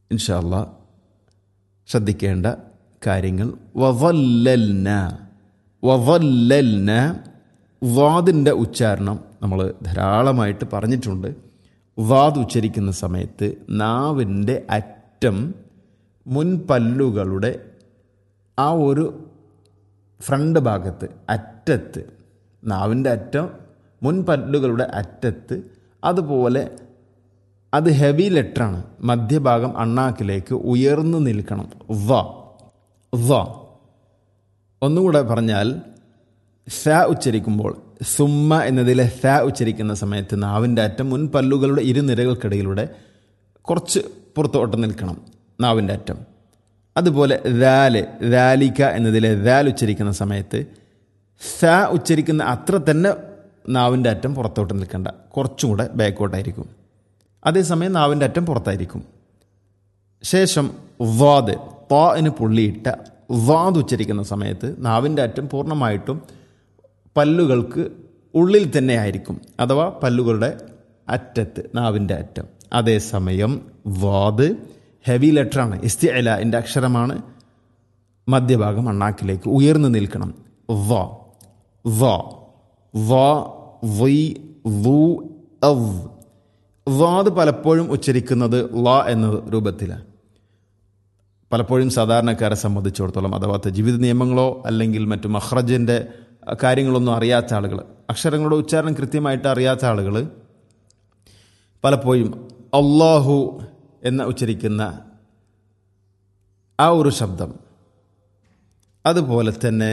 ഇൻഷാല്ല ശ്രദ്ധിക്കേണ്ട കാര്യങ്ങൾ വവല്ലൽന വവല്ലൽന വാദിൻ്റെ ഉച്ചാരണം നമ്മൾ ധാരാളമായിട്ട് പറഞ്ഞിട്ടുണ്ട് വാദ് ഉച്ചരിക്കുന്ന സമയത്ത് നാവിൻ്റെ അറ്റം മുൻപല്ലുകളുടെ ആ ഒരു ഫ്രണ്ട് ഭാഗത്ത് അറ്റത്ത് നാവിൻ്റെ അറ്റം മുൻപല്ലുകളുടെ അറ്റത്ത് അതുപോലെ അത് ഹെവി ലെറ്ററാണ് മധ്യഭാഗം അണ്ണാക്കിലേക്ക് ഉയർന്നു നിൽക്കണം വ വ ഒന്നുകൂടെ പറഞ്ഞാൽ സ ഉച്ചരിക്കുമ്പോൾ സുമ്മ എന്നതിലെ സ ഉച്ചരിക്കുന്ന സമയത്ത് നാവിൻ്റെ അറ്റം മുൻപല്ലുകളുടെ ഇരുനിരകൾക്കിടയിലൂടെ കുറച്ച് പുറത്തോട്ട് നിൽക്കണം നാവിൻ്റെ അറ്റം അതുപോലെ ദാല് ദാലിക്ക എന്നതിലെ ദാൽ ഉച്ചരിക്കുന്ന സമയത്ത് സ ഉച്ചരിക്കുന്ന അത്ര തന്നെ നാവിൻ്റെ അറ്റം പുറത്തോട്ട് നിൽക്കേണ്ട കുറച്ചും കൂടെ ബാക്കോട്ടായിരിക്കും അതേസമയം നാവിൻ്റെ അറ്റം പുറത്തായിരിക്കും ശേഷം വാദ് താന് പുള്ളിയിട്ട വാദ് ഉച്ചരിക്കുന്ന സമയത്ത് നാവിൻ്റെ അറ്റം പൂർണ്ണമായിട്ടും പല്ലുകൾക്ക് ഉള്ളിൽ തന്നെ ആയിരിക്കും അഥവാ പല്ലുകളുടെ അറ്റത്ത് നാവിൻ്റെ അറ്റം അതേസമയം വാദ് ഹെവി ലെറ്ററാണ് ഇസ്തിഅല എൻ്റെ അക്ഷരമാണ് മധ്യഭാഗം അണ്ണാക്കിലേക്ക് ഉയർന്നു നിൽക്കണം വ വ വ വി വു അവ് വാദ് പലപ്പോഴും ഉച്ചരിക്കുന്നത് ല എന്ന രൂപത്തിലാണ് പലപ്പോഴും സാധാരണക്കാരെ സംബന്ധിച്ചിടത്തോളം അഥവാ ജീവിത നിയമങ്ങളോ അല്ലെങ്കിൽ മറ്റു മഹ്റജിൻ്റെ കാര്യങ്ങളൊന്നും അറിയാത്ത ആളുകൾ അക്ഷരങ്ങളുടെ ഉച്ചാരണം കൃത്യമായിട്ട് അറിയാത്ത ആളുകൾ പലപ്പോഴും അള്ളാഹു എന്ന് ഉച്ചരിക്കുന്ന ആ ഒരു ശബ്ദം അതുപോലെ തന്നെ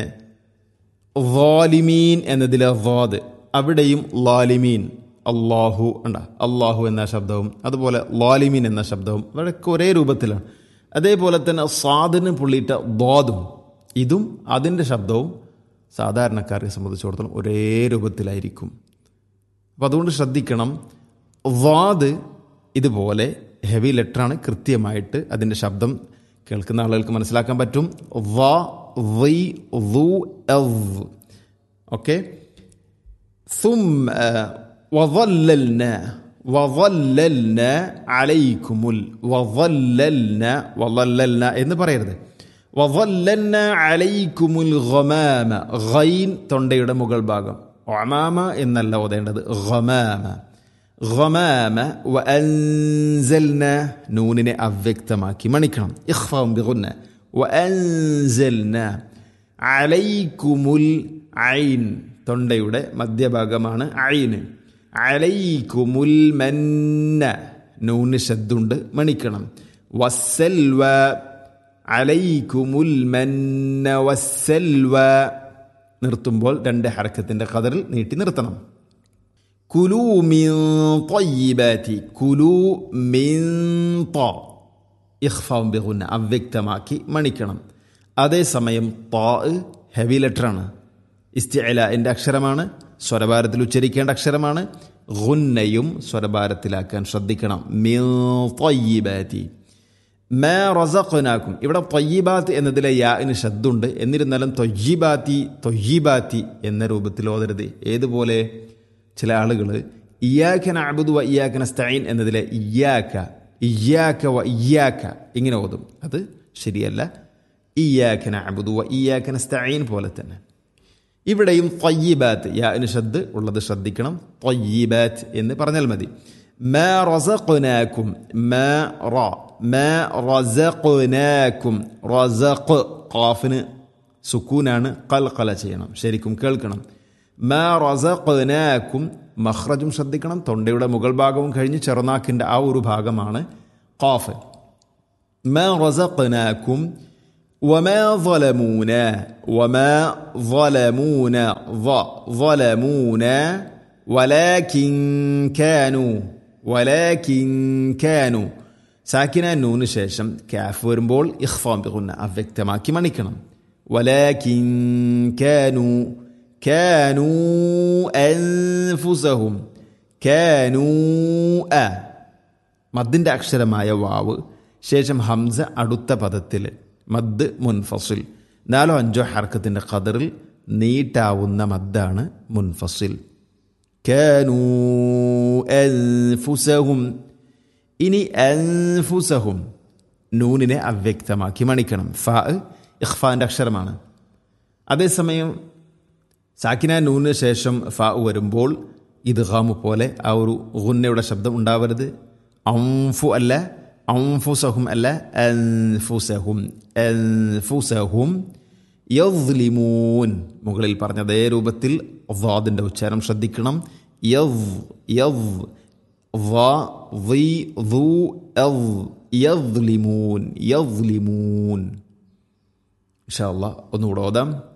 വാലിമീൻ എന്നതിലെ വാദ് അവിടെയും ലാലിമീൻ അള്ളാഹു ഉണ്ട അള്ളാഹു എന്ന ശബ്ദവും അതുപോലെ ലാലിമീൻ എന്ന ശബ്ദവും അവിടെയൊക്കെ ഒരേ രൂപത്തിലാണ് അതേപോലെ തന്നെ സാദിന് പുള്ളിയിട്ട ദ്വാദും ഇതും അതിൻ്റെ ശബ്ദവും സാധാരണക്കാരെ സംബന്ധിച്ചിടത്തോളം ഒരേ രൂപത്തിലായിരിക്കും അപ്പം അതുകൊണ്ട് ശ്രദ്ധിക്കണം വാദ് ഇതുപോലെ ഹെവി ലെറ്ററാണ് കൃത്യമായിട്ട് അതിൻ്റെ ശബ്ദം കേൾക്കുന്ന ആളുകൾക്ക് മനസ്സിലാക്കാൻ പറ്റും വ വൈ വു എവ് ഓക്കെ ثم وظللنا وظللنا عليكم وظللنا وظللنا എന്ന് പറയരുത് വظللنا عليكم الغمام غين തൊണ്ടയുടെ മുകൾ ഭാഗം ഒമാമ എന്നല്ല ഓതേണ്ടത് غمام غمام وأنزلنا നൂനിനെ അവ്യക്തമാക്കി മണിക്കണം ഇഖ്ഫാം ബിഗുന്ന وأنزلنا عليكم العين തൊണ്ടയുടെ മധ്യഭാഗമാണ് ഐന് അലൈക്കുമുൽ മന്ന നൂന് ശബ്ദുണ്ട് മണിക്കണം വസ്സൽവ അലൈക്കുമുൽ മന്ന വസ്സൽവ നിർത്തുമ്പോൾ രണ്ട് ഹരക്കത്തിൻ്റെ കതറിൽ നീട്ടി നിർത്തണം കുലു മിൻ തൊയ്യിബാറ്റി കുലു മിൻ ത ഇഖ്ഫാം ബിഗുന്ന അവ്യക്തമാക്കി മണിക്കണം അതേസമയം താ ഹെവി ലെറ്ററാണ് ഇസ്തിഅല എൻ്റെ അക്ഷരമാണ് സ്വരഭാരത്തിൽ ഉച്ചരിക്കേണ്ട അക്ഷരമാണ് ഗുന്നയും സ്വരഭാരത്തിലാക്കാൻ ശ്രദ്ധിക്കണം മിബാറ്റി മേ റസഖനാക്കും ഇവിടെ തൊയ്യിബാത്ത് എന്നതിലെ യാന് ശബ്ദുണ്ട് എന്നിരുന്നാലും തൊയ്യിബാത്തി തൊയ്യിബാത്തി എന്ന രൂപത്തിൽ ഓതരുത് ഏതുപോലെ ചില ആളുകൾ ഇയാഖന അബുദു വ ഇയാഖന സ്റ്റൈൻ എന്നതിലെ ഇയാക്ക ഇയാക്ക വ ഇയാക്ക ഇങ്ങനെ ഓതും അത് ശരിയല്ല ഇയാഖന അബുദു വ ഇയാഖന സ്റ്റൈൻ പോലെ തന്നെ ഇവിടെയും ത്വയ്യിബാത്ത് യാന് ഷദ് ഉള്ളത് ശ്രദ്ധിക്കണം ത്വയ്യിബാത്ത് എന്ന് പറഞ്ഞാൽ മതി മാ റസഖ്നാക്കും മാ റ മാ റസഖ്നാക്കും റസഖ് ഖാഫിന് സുക്കൂനാണ് ഖൽഖല ചെയ്യണം ശരിക്കും കേൾക്കണം മാ റസഖ്നാക്കും മഖ്റജും ശ്രദ്ധിക്കണം തൊണ്ടയുടെ മുകൾ ഭാഗവും കഴിഞ്ഞ് ചെറുനാക്കിൻ്റെ ആ ഒരു ഭാഗമാണ് ഖാഫ് മാ റസഖ്നാക്കും وما ظلمونا وما ظلمونا ظ ظلمونا ولكن كانوا ولكن كانوا സാക്കിന നൂന് ശേഷം കാഫ് വരുമ്പോൾ ഇഖ്ഫാം ബിഗുന്ന അവ്യക്തമാക്കി മണിക്കണം വലാകിൻ കാനു കാനു അൻഫുസഹും കാനു അ മദ്ദിൻ്റെ അക്ഷരമായ വാവ് ശേഷം ഹംസ അടുത്ത പദത്തിൽ മദ് മുൻഫസിൽ നാലോ അഞ്ചോ ഹർക്കത്തിൻ്റെ ഖദറിൽ നീട്ടാവുന്ന മദ്ദാണ് മുൻഫസിൽ കാനൂ അൻഫുസഹും ഇനി അൻഫുസഹും നൂനിനെ അവ്യക്തമാക്കി മണിക്കണം ഫ ഇഖ്ഫാൻ്റെ അക്ഷരമാണ് അതേസമയം സാക്കിന നൂനിന് ശേഷം ഫ വരുമ്പോൾ ഇത് ഹാമു പോലെ ആ ഒരു ഗുന്നയുടെ ശബ്ദം ഉണ്ടാവരുത് ഔഫു അല്ല ഔഫുസഹും അല്ല അൻഫുസഹും അൻഫുസഹും യദ്ലിമൂൻ മുകളിൽ പറഞ്ഞ അതേ രൂപത്തിൽ വാദിൻ്റെ ഉച്ചാരണം ശ്രദ്ധിക്കണം യവ് യവ് ض ضي ذو أض يظلمون يظلمون إن شاء الله ഒന്നുകൂടെ ഓതാം